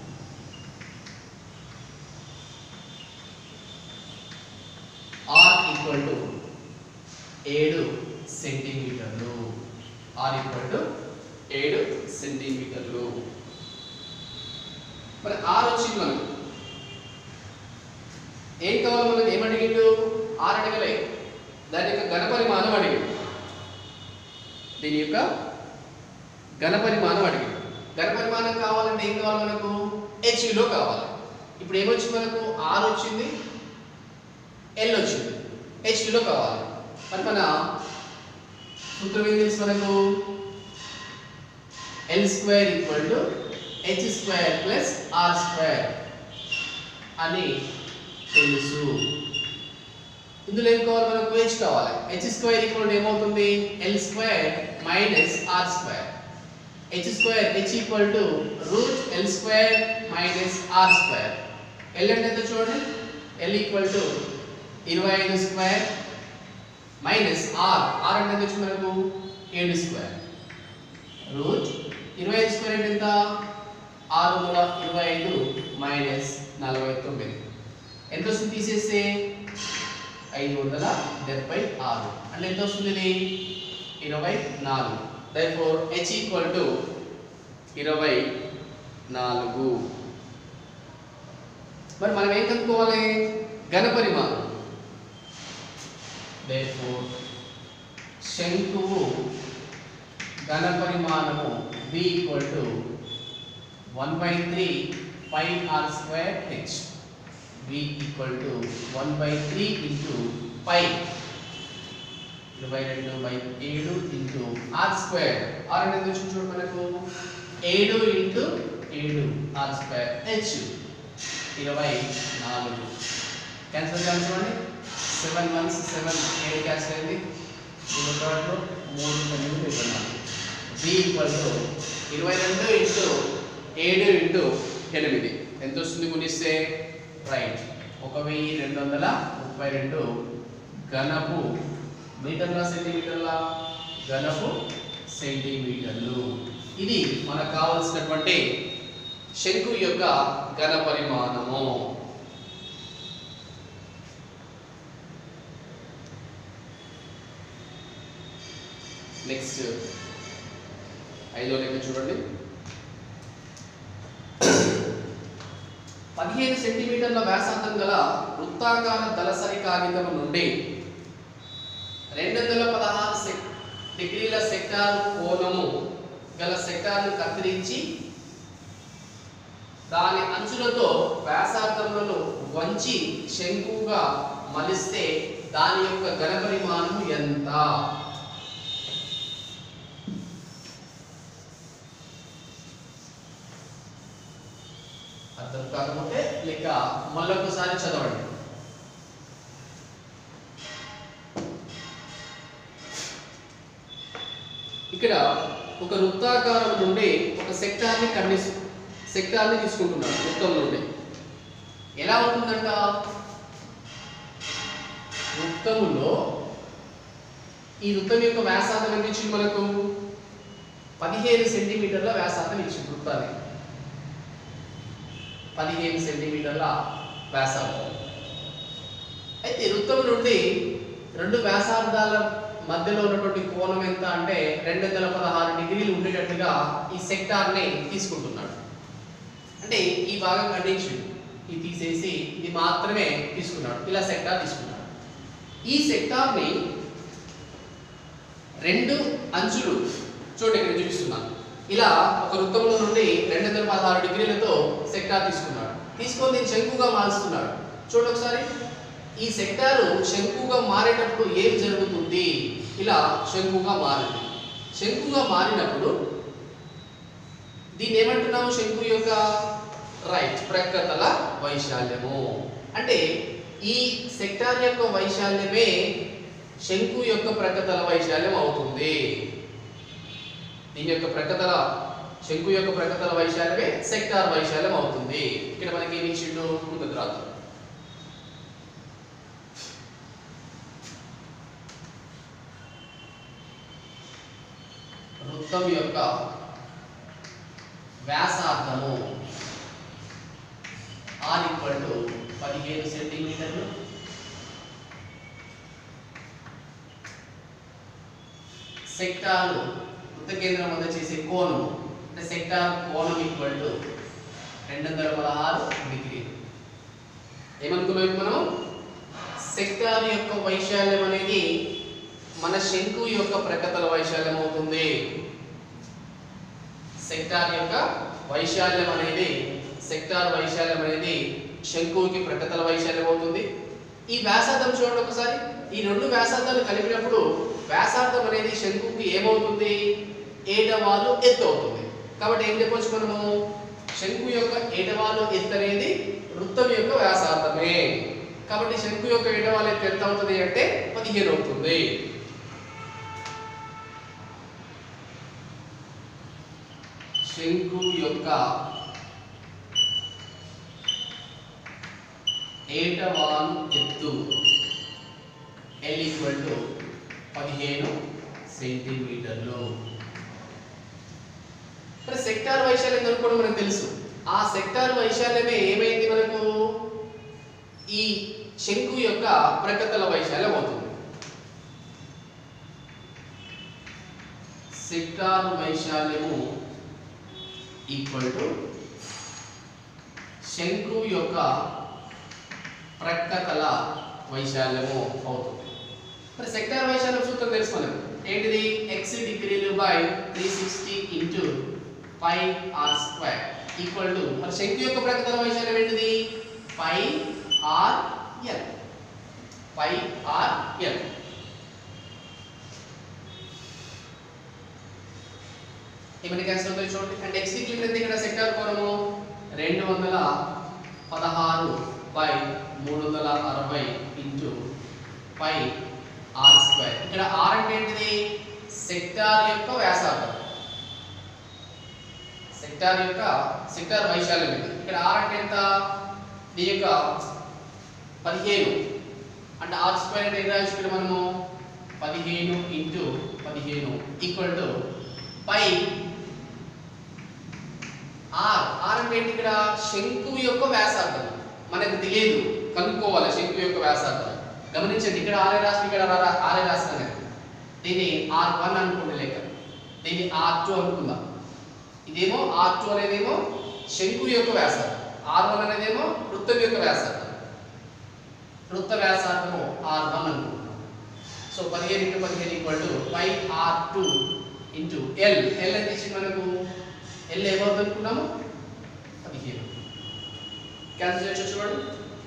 ఆర్ ఈక్వల్ టు ఏడు సెంటీమీటర్లు ఆర్ ఈక్వల్ టు ఏడు సెంటీమీటర్లు మరి ఆర్ వచ్చింది మనకు ఏం కావాలి మనకు ఏమడిగిండు ఆర్ అడగలే దాని యొక్క ఘనపరిమాణం అడిగిండు దీని యొక్క ఘనపరిమాణం అడిగిండు ఘనపరిమాణం కావాలంటే ఏం కావాలి మనకు హెచ్లో కావాలి ఇప్పుడు ఏమొచ్చింది మనకు ఆర్ వచ్చింది ఎల్ వచ్చింది హెచ్లో కావాలి మరి మన సూత్రం ఏం తెలుసు మనకు l square equal to h square plus r square అని తెలుసు ఇందులో ఏం కావాలి మనకు హెచ్ కావాలి హెచ్ స్క్వేర్ ఈక్వల్ ఏమవుతుంది l square minus r square h square h equal to root l square minus r square l అంటే ఎంత చూడండి ఎల్ ఈక్వల్ టు ఇరవై ఐదు స్క్వేర్ మైనస్ ఆర్ ఆర్ అంటే ఎంత వచ్చింది మనకు ఏడు స్క్వేర్ రూట్ ఇరవై ఐదు స్క్వేర్ అంటే ఎంత ఆరు వందల ఇరవై ఐదు మైనస్ నలభై తొమ్మిది ఎంత వస్తుంది తీసేస్తే ఐదు వందల డెబ్బై ఆరు అంటే ఎంత వస్తుంది ఇది ఇరవై నాలుగు దైఫోర్ హెచ్ ఈక్వల్ టు ఇరవై నాలుగు మరి మనం ఏం కనుక్కోవాలి ఘనపరిమాణం therefore శంకువు ఘనపరిమాణము b equal to one by three pi r square h b equal to one by three into pi ఇరవై రెండు బై ఏడు ఇంటూ ఆర్ స్క్వేర్ ఆర్ అనేది వచ్చింది చూడు మనకు ఏడు ఇంటూ ఏడు ఆర్ స్క్వేర్ హెచ్ ఇరవై నాలుగు క్యాన్సల్ చేయాలి చూడండి సెవెన్ వన్స్ సెవెన్ ఏడు క్యాన్సల్ అయింది మూడు థర్డ్లో మూడు తొమ్మిది ఇరవై నాలుగు బి ఈక్వల్ టు ఇరవై రెండు ఇంటూ ఏడు ఇంటూ ఎనిమిది ఎంత వస్తుంది గుణిస్తే రైట్ ఒక వెయ్యి రెండు వందల ముప్పై రెండు ఘనపు మీటర్ల సెంటీమీటర్ల ఘనపు సెంటీమీటర్లు ఇది మనకు కావలసినటువంటి శంకు యొక్క ఘన పరిమాణము నెక్స్ట్ ఐదో లెక్క చూడండి పదిహేను సెంటీమీటర్ల వ్యాసార్థం గల వృత్తాకార దళసరి కాగితం నుండి రెండు వందల పదహారు సెక్ డిగ్రీల సెక్టార్ కోణము గల సెక్టార్ను కత్తిరించి దాని అంచులతో వ్యాసార్థములను వంచి శంకుగా మలిస్తే దాని యొక్క ఘనపరిమాణం ఎంత అర్థం కాకపోతే లెక్క మళ్ళొకసారి చదవండి ఇక్కడ ఒక వృత్తాకారం నుండి ఒక సెక్టార్ని ఖండిస్తు సెక్టార్ని తీసుకుంటున్నాడు వృత్తం నుండి ఎలా ఉంటుందంట వృత్తములో ఈ వృత్తం యొక్క వ్యాసార్థం ఎంత ఇచ్చింది మనకు పదిహేను సెంటీమీటర్ల వ్యాసార్థం ఇచ్చింది వృత్తానికి పదిహేను సెంటీమీటర్ల వ్యాసార్థం అయితే వృత్తం నుండి రెండు వ్యాసార్థాల మధ్యలో ఉన్నటువంటి కోణం ఎంత అంటే రెండు వందల పదహారు డిగ్రీలు ఉండేటట్టుగా ఈ సెక్టార్ని తీసుకుంటున్నాడు అంటే ఈ భాగం ఖండించిండు ఇది తీసేసి ఇది మాత్రమే తీసుకున్నాడు ఇలా సెక్టార్ తీసుకున్నాడు ఈ సెక్టార్ని రెండు అంచులు చూడండి ఇక్కడ చూపిస్తున్నాను ఇలా ఒక వృత్తంలో నుండి రెండు వందల పదహారు డిగ్రీలతో సెక్టార్ తీసుకున్నాడు తీసుకొని దీన్ని శంకుగా మారుస్తున్నాడు చూడండి ఒకసారి ఈ సెక్టారు శంకుగా మారేటప్పుడు ఏం జరుగుతుంది ఇలా శంకుగా మారింది శంకుగా మారినప్పుడు దీన్ని ఏమంటున్నాము శంకు యొక్క రైట్ ప్రక్కతల వైశాల్యము అంటే ఈ సెక్టార్ యొక్క వైశాల్యమే శంకు యొక్క ప్రక్కతల వైశాల్యం అవుతుంది దీని యొక్క ప్రక్కతల శంకు యొక్క ప్రకృతల వైశాల్యమే సెక్టార్ వైశాల్యం అవుతుంది ఇక్కడ మనకి ఏమి ఇచ్చిండు ముందుకు రాదు వృత్తం యొక్క వ్యాసార్థము ఆర్ ఈక్వల్ టు పదిహేను సెంటీమీటర్లు సెక్టార్లు వృత్త కేంద్రం వద్ద చేసే కోణం అంటే సెక్టార్ కోణం ఈక్వల్ టు రెండు వందల పదహారు డిగ్రీలు ఏమనుకున్నాం ఇప్పుడు మనం సెక్టార్ యొక్క వైశాల్యం అనేది మన శంకు యొక్క ప్రకతల వైశాల్యం అవుతుంది సెక్టార్ యొక్క వైశాల్యం అనేది సెక్టార్ వైశాల్యం అనేది శంకువుకి ప్రకతల వైశాల్యం అవుతుంది ఈ వ్యాసార్థం చూడండి ఒకసారి ఈ రెండు వ్యాసార్థాలు కలిపినప్పుడు వ్యాసార్థం అనేది శంకుకి ఏమవుతుంది ఏటవాలు ఎత్తు అవుతుంది కాబట్టి ఏం చెప్పొచ్చు మనము శంకు యొక్క ఏటవాలు ఎత్తు అనేది వృత్తం యొక్క వ్యాసార్థమే కాబట్టి శంకు యొక్క ఏటవాలు ఎత్తు ఎంత అవుతుంది అంటే పదిహేను అవుతుంది శంకు యొక్క ఏటవాలు ఎత్తు ఎల్ ఈక్వల్ టు పదిహేను సెంటీమీటర్లు మరి సెక్టార్ వైశాల్యం కనుక్కోవడం మనకు తెలుసు ఆ సెక్టార్ వైశాల్యమే ఏమైంది మనకు ఈ శంకు యొక్క ప్రకతల వైశాల్యం అవుతుంది సెక్టార్ వైశాల్యము ఈక్వల్ టు శంకు యొక్క ప్రక్కతల వైశాల్యము అవుతుంది మరి సెక్టార్ వైశాల్యం సూత్రం తెలుసు మనకు ఏంటిది ఎక్స్ డిగ్రీలు by three sixty into pi r square equal to మరి శంకు యొక్క ప్రక్కతల వైశాల్యం ఏంటిది pi r l pi r l ఏమైనా క్యాన్సిల్ అవుతుంది చూడండి అంటే ఎక్స్ డిగ్రీ ఎంత ఇక్కడ సెక్టార్ కోణము రెండు వందల పదహారు బై మూడు వందల అరవై ఇంటూ పై ఆర్ స్క్వేర్ ఇక్కడ ఆర్ అంటే ఏంటిది సెక్టార్ యొక్క వ్యాసార్థం సెక్టార్ యొక్క సెక్టార్ వైశాల్యం ఇది ఇక్కడ ఆర్ అంటే ఎంత దీని యొక్క పదిహేను అంటే ఆర్ స్క్వేర్ అంటే ఏం రాయొచ్చు ఇక్కడ మనము పదిహేను ఇంటూ పదిహేను equal to pi r r అంటే ఏంటి ఇక్కడ శంకువు యొక్క వ్యాసార్థం మనకు తెలియదు కనుక్కోవాలి శంకువు యొక్క వ్యాసార్థం గమనించండి ఇక్కడ ఆరే రాసి ఇక్కడ రా- ఆరే రాసిన దీన్ని ఆర్ వన్ అనుకోండి లేక దీన్ని ఆర్ టూ అనుకుందాం ఇదేమో ఆర్ టూ అనేదేమో శంకువు యొక్క వ్యాసార్థం ఆర్ వన్ అనేదేమో వృత్తం యొక్క వ్యాసార్థం వృత్త వ్యాసార్థము ఆర్ వన్ అనుకుంటున్నాం సో పదిహేను ఇంటూ పదిహేను equal to pi r two into l l ఎంత ఇచ్చింది మనకు ఎల్ ఏమవుతుంది అనుకున్నాము పదిహేను క్యాన్సిల్ చేయొచ్చు చూడండి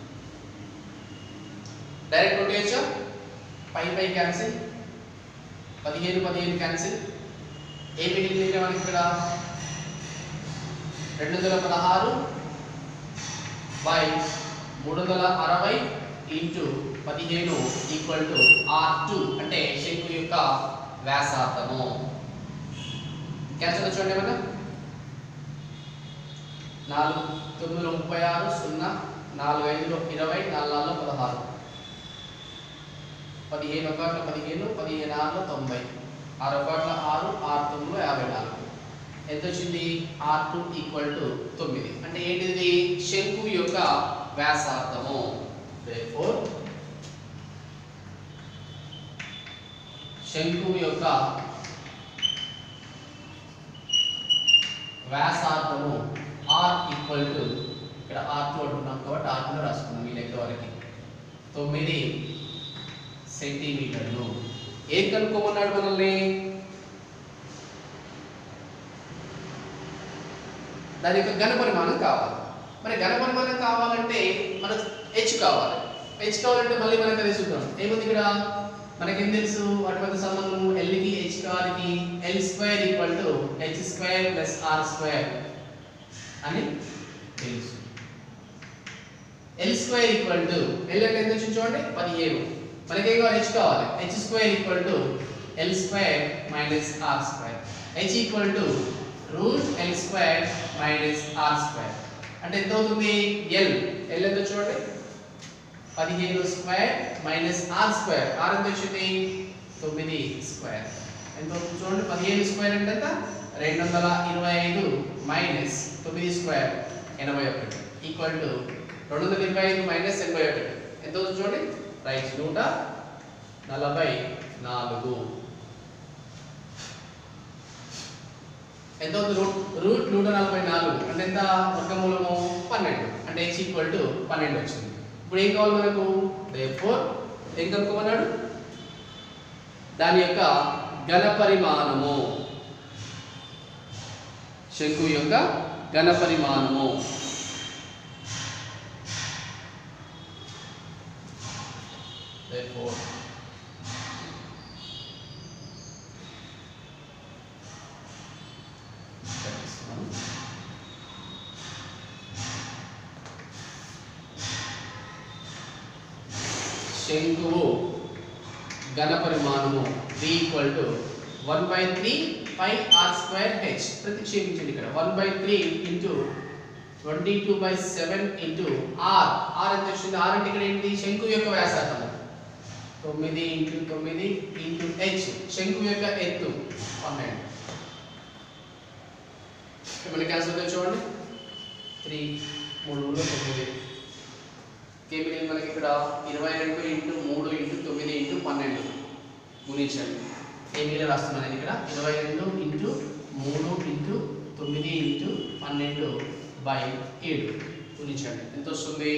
డైరెక్ట్ కొట్టేయచ్చా పై పై క్యాన్సిల్ పదిహేను పదిహేను క్యాన్సిల్ ఏ మిగిలింది ఇంకా మనకి ఇక్కడ రెండు వందల పదహారు బై మూడు వందల అరవై ఇంటూ పదిహేను ఈక్వల్ టు ఆర్ టూ అంటే శంకు యొక్క వ్యాసార్థము క్యాన్సల్ చూడండి ఏమన్నా నాలుగు తొమ్మిది ముప్పై ఆరు సున్నా నాలుగు ఐదులో ఇరవై నాలుగు నాలుగులో పదహారు పదిహేను ఒకటిలో పదిహేను పదిహేను ఆరులో తొంభై ఆరు ఒకటిలో ఆరు ఆరు తొమ్మిదిలో యాభై నాలుగు ఎంత వచ్చింది ఆర్ టూ ఈక్వల్ టు తొమ్మిది అంటే ఏంటిది శంకు యొక్క వ్యాసార్థము therefore శంకు యొక్క వ్యాసార్థము ఆర్ ఈక్వల్ టు ఇక్కడ ఆర్ టూ అంటున్నాం కాబట్టి ఆర్ టూలో రాసుకున్నాం ఈ లెక్క వరకు తొమ్మిది సెంటీమీటర్లు ఏం కనుక్కోమన్నాడు మనల్ని దాని యొక్క ఘన పరిమాణం కావాలి మరి ఘన పరిమాణం కావాలంటే మనకు హెచ్ కావాలి హెచ్ కావాలంటే మళ్ళీ మనకు అదే చూద్దాం ఏముంది ఇక్కడ మనకేం తెలుసు అటువంటి సంబంధం L కి హెచ్ కి l square equal to h square plus r square అని తెలుసు l square equal to l అంటే ఎంత వచ్చింది చూడండి పదిహేను మనకేం కావాలి హెచ్ కావాలి h square equal to l square minus r square h equal to root l square minus r square అంటే ఎంత అవుతుంది ఎల్ ఎల్ ఎంత చూడండి పదిహేను square minus r square r ఎంత వచ్చింది తొమ్మిది స్క్వేర్ ఎంత అవుతుంది చూడండి పదిహేను స్క్వేర్ అంటే ఎంత రెండు వందల ఇరవై ఐదు మైనస్ తొమ్మిది స్క్వేర్ ఎనభై ఒకటి ఈక్వల్ టు రెండు వందల ఇరవై ఐదు మైనస్ ఎనభై ఒకటి ఎంత అవుతుంది చూడండి రైట్ నూట నలభై నాలుగు ఎంత అవుతుంది రూట్ రూట్ నూట నలభై నాలుగు అంటే ఎంత వర్గమూలము పన్నెండు అంటే హెచ్ ఈక్వల్ టు పన్నెండు వచ్చింది ఇప్పుడు ఏం కావాలి మనకు ఫోర్ ఏం కనుక్కోమన్నాడు దాని యొక్క ఘన పరిమాణము శంకు యొక్క ఘన పరిమాణము Therefore, that is one. శంకువు ఘన పరిమాణము v equal to one by three pi r square h ప్రతిక్షేపించండి ఇక్కడ one by three into twenty two by seven into r r ఎంత వచ్చింది ఆర్ అంటే ఇక్కడ ఏంటి శంకు యొక్క వ్యాసార్థము తొమ్మిది ఇంటూ తొమ్మిది ఇంటూ హెచ్ శంకు యొక్క ఎత్తు పన్నెండు ఏమైనా క్యాన్సర్ అవుతుంది చూడండి త్రీ మూడు మూడు తొమ్మిది కేబిల్ మనకి ఇక్కడ ఇరవై రెండు ఇంటూ మూడు ఇంటూ తొమ్మిది ఇంటూ పన్నెండు గుణించండి కేబిల్ రాస్తున్నాను నేను ఇక్కడ ఇరవై రెండు ఇంటూ మూడు ఇంటూ తొమ్మిది ఇంటూ పన్నెండు బై ఏడు గుణించండి ఎంత వస్తుంది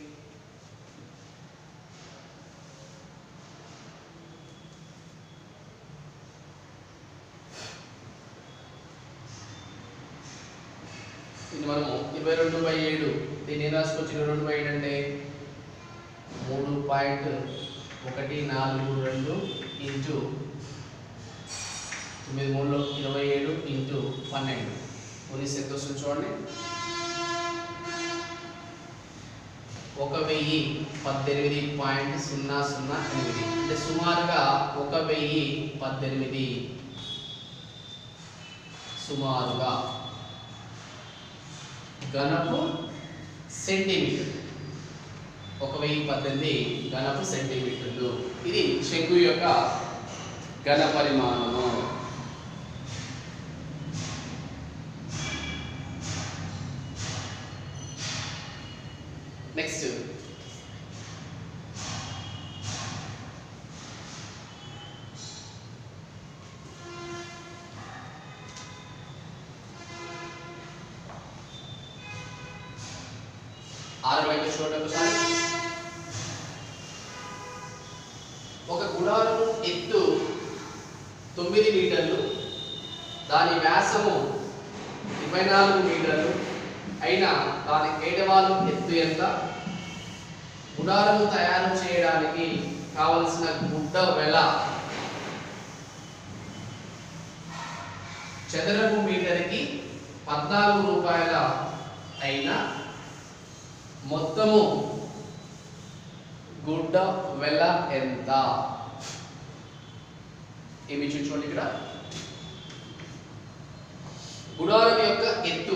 ఇది మనము ఇరవై రెండు బై ఏడు దీన్ని ఏం రాసుకోవచ్చు ఇరవై రెండు బై ఏడు అంటే మూడు పాయింట్ ఒకటి నాలుగు రెండు ఇంటూ తొమ్మిది మూడులో ఇరవై ఏడు ఇంటూ పన్నెండు పోలీస్ ఎంత వస్తుంది చూడండి ఒక వెయ్యి పద్దెనిమిది పాయింట్ సున్నా సున్నా ఎనిమిది అంటే సుమారుగా ఒక వెయ్యి పద్దెనిమిది సుమారుగా ఘనపు సెంటీమీటర్ ఒక వెయ్యి పద్దెనిమిది ఘనపు సెంటీమీటర్లు ఇది శంకు యొక్క ఘన పరిమాణము నెక్స్ట్ ఆరు వైపు చూడండి ఒకసారి ఒక గుడారము ఎత్తు తొమ్మిది మీటర్లు దాని వ్యాసము ఇరవై నాలుగు మీటర్లు అయినా దాని ఏటవాలు ఎత్తు ఎంత గుడారము తయారు చేయడానికి కావలసిన గుడ్డ వెల చదరపు మీటర్కి పద్నాలుగు రూపాయల అయినా మొత్తము గుడ్డ వెల ఎంత ఏమి చూసుకోండి ఇక్కడ గుడారం యొక్క ఎత్తు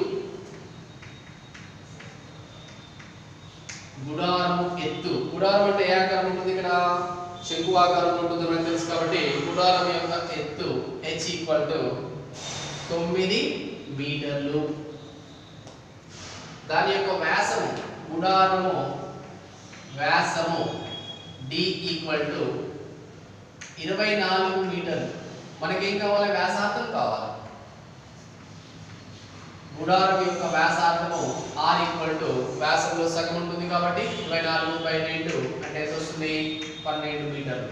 గుడారము ఎత్తు గుడారం అంటే ఏ ఆకారం ఉంటుంది ఇక్కడ శంకు ఆకారం ఉంటుంది మనకు తెలుసు కాబట్టి గుడారం యొక్క ఎత్తు హెచ్ ఈక్వల్ టు తొమ్మిది మీటర్లు దాని యొక్క వ్యాసము గుడారము వ్యాసము డి ఈక్వల్ టు ఇరవై నాలుగు మీటర్లు మనకేం కావాలి వ్యాసార్థం కావాలి గుడారం యొక్క వ్యాసార్థము ఆర్ ఈక్వల్ టు వ్యాసంలో సగం ఉంటుంది కాబట్టి ఇరవై నాలుగు బై రెండు అంటే ఎంత వస్తుంది పన్నెండు మీటర్లు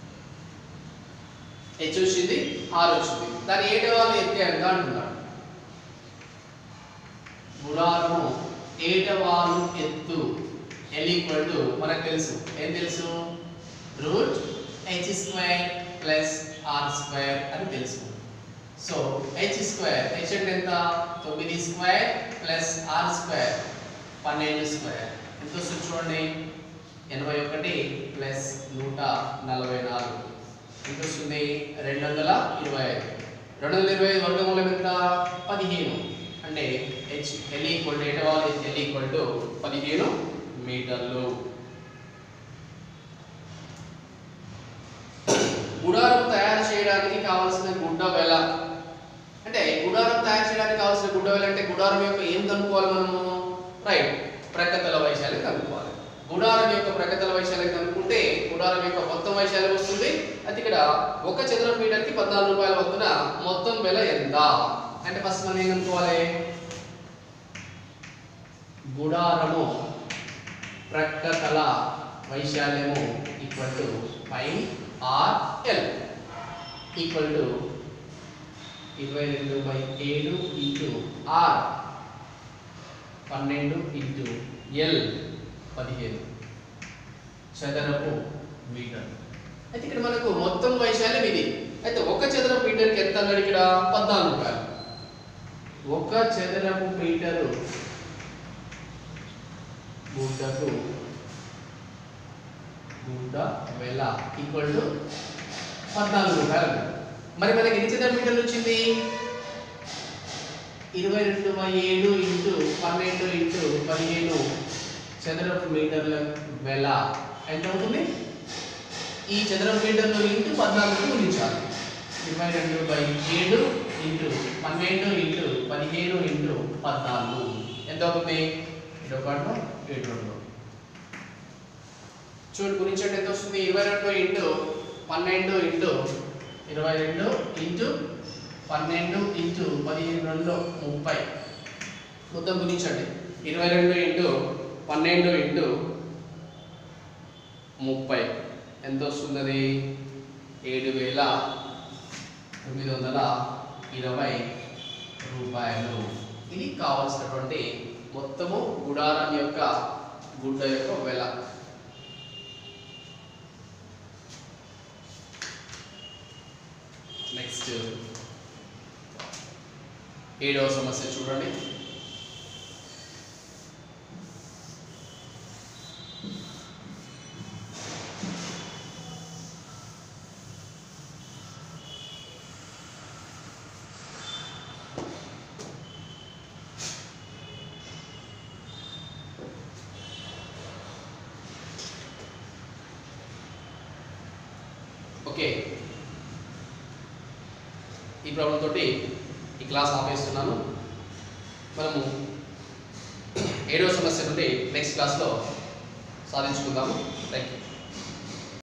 హెచ్ వచ్చింది ఆర్ వచ్చింది దాని ఏట వాళ్ళు ఎత్తే ఎంత అంటున్నాడు గుడారము ఏటవాలు ఎత్తు ఎల్ ఈక్వల్ టు మనకు తెలుసు ఏం తెలుసు root h square plus r square అని తెలుసు సో హెచ్ స్క్వేర్ హెచ్ అంటే ఎంత తొమ్మిది స్క్వేర్ ప్లస్ ఆర్ స్క్వేర్ పన్నెండు స్క్వేర్ ఎంత వస్తుంది చూడండి ఎనభై ఒకటి ప్లస్ నూట నలభై నాలుగు ఎంత వస్తుంది రెండు వందల ఇరవై ఐదు రెండు వందల ఇరవై ఐదు వర్గమూలం ఎంత పదిహేను అంటే హెచ్ ఎల్ ఈక్వల్ టు ఎటవాల్ ఎల్ ఈక్వల్ టు పదిహేను మీటర్లు గుడారం తయారు చేయడానికి కావాల్సిన గుడ్డ వెల అంటే గుడారం తయారు చేయడానికి కావాల్సిన గుడ్డ వెల అంటే గుడారం యొక్క ఏం కనుక్కోవాలి మనము రైట్ ప్రక్కతల వైశాల్యం కనుక్కోవాలి గుడారం యొక్క ప్రక్కతల వైశాల్యం కనుక్కుంటే గుడారం యొక్క మొత్తం వైశాల్యం వస్తుంది అది ఇక్కడ ఒక చదరపు మీటర్కి పద్నాలుగు రూపాయల వద్దున మొత్తం వెల ఎంత అంటే ఫస్ట్ మనం ఏం కనుక్కోవాలి గుడారము ప్రక్కతల వైశాల్యము equal to pi r l equal to ఇరవై రెండు బై ఏడు ఇంటూ ఆర్ పన్నెండు ఇంటూ ఎల్ పదిహేను చదరపు మీటర్ అయితే ఇక్కడ మనకు మొత్తం వైశాల్యం ఇది అయితే ఒక చదరపు మీటర్కి ఎంత అన్నాడు ఇక్కడ పద్నాలుగు రూపాయలు ఒక చదరపు మీటరు గుడ్డకు గుడ్డ వెల ఈక్వల్ టు పద్నాలుగు రూపాయలు మరి మనకి ఎన్ని చదరపు మీటర్లు వచ్చింది ఇరవై రెండు బై ఏడు ఇంటూ పన్నెండు ఇంటూ పదిహేను చదరపు మీటర్ల వెల ఎంత అవుతుంది ఈ చదరపు మీటర్లు ఇంటూ పద్నాలుగు గుణించాలి ఇరవై రెండు బై ఏడు ఇంటూ పన్నెండు ఇంటూ పదిహేను ఇంటూ పద్నాలుగు ఎంత అవుతుంది ఏడు ఒకటి ఏడు రెండు చూడు గుణించండి ఎంత వస్తుంది ఇరవై రెండు ఇంటూ పన్నెండు ఇంటూ ఇరవై రెండు ఇంటూ పన్నెండు ఇంటూ పదిహేను రెండు ముప్పై మొత్తం గుణించండి ఇరవై రెండు ఇంటూ పన్నెండు ఇంటూ ముప్పై ఎంత వస్తుంది అది ఏడు వేల తొమ్మిది వందల ఇరవై రూపాయలు ఇది కావాల్సినటువంటి మొత్తము గుడారం యొక్క గుడ్డ యొక్క వెల నెక్స్ట్ ఏడవ సమస్య చూడండి ఓకే ఈ ప్రాబ్లం తోటి ఈ క్లాస్ ఆపేస్తున్నాను మనము ఏడవ సమస్య నుండి నెక్స్ట్ క్లాస్లో సాధించుకుందాము థ్యాంక్ యూ